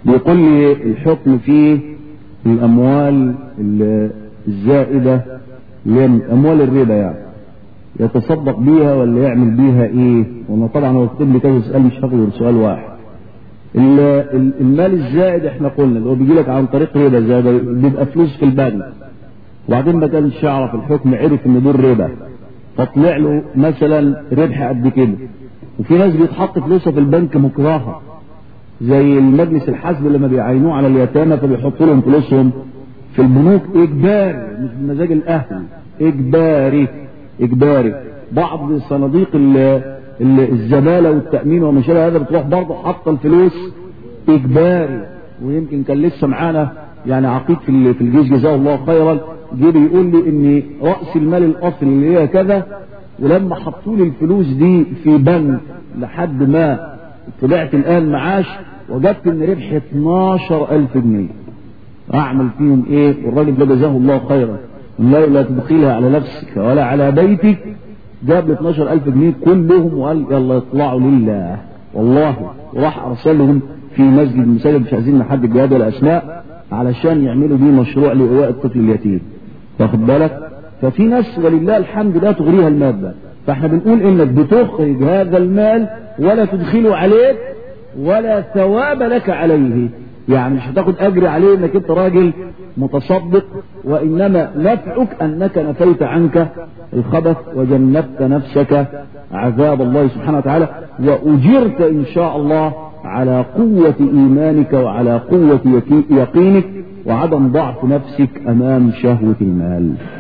بيقول لي الحكم في الأموال الزائدة اللي هي أموال الربا يعني يتصدق بيها ولا يعمل بيها ايه وانا طبعا هو كتب لي كذا سؤال مش هاخد غير سؤال واحد المال الزائد احنا قلنا اللي هو بيجي لك عن طريق ربا زي بيبقى فلوس في البنك وبعدين ما كانش يعرف الحكم عرف ان دول ربا فطلع له مثلا ربح قد كده وفي ناس بيتحط فلوسها في البنك مكرهه زي المجلس الحسب لما بيعينوه على اليتامى فبيحطوا لهم فلوسهم في البنوك اجباري مش بمزاج الاهل اجباري اجباري بعض صناديق الزباله والتامين وما شابه هذا بتروح برضه حاطه الفلوس اجباري ويمكن كان لسه معانا يعني عقيد في في الجيش جزاه الله خيرا جه بيقول لي ان راس المال الاصلي اللي هي كذا ولما حطوا لي الفلوس دي في بنك لحد ما طلعت الان معاش وجدت ان ربحي 12000 جنيه اعمل فيهم ايه والراجل ده جزاه الله خيرا لا لا تدخلها على نفسك ولا على بيتك جاب لي 12000 جنيه كلهم وقال يلا يطلعوا لله والله وراح ارسلهم في مسجد مساجد مش عايزين نحدد جهاد ولا اسماء علشان يعملوا بيه مشروع لايواء الطفل اليتيم واخد بالك ففي ناس ولله الحمد لا تغريها الماده فاحنا بنقول انك بتخرج هذا المال ولا تدخله عليك ولا ثواب لك عليه يعني مش هتاخد اجر عليه انك انت راجل متصدق وانما نفعك انك نفيت عنك الخبث وجنبت نفسك عذاب الله سبحانه وتعالى واجرت ان شاء الله على قوة ايمانك وعلى قوة يقينك وعدم ضعف نفسك امام شهوة المال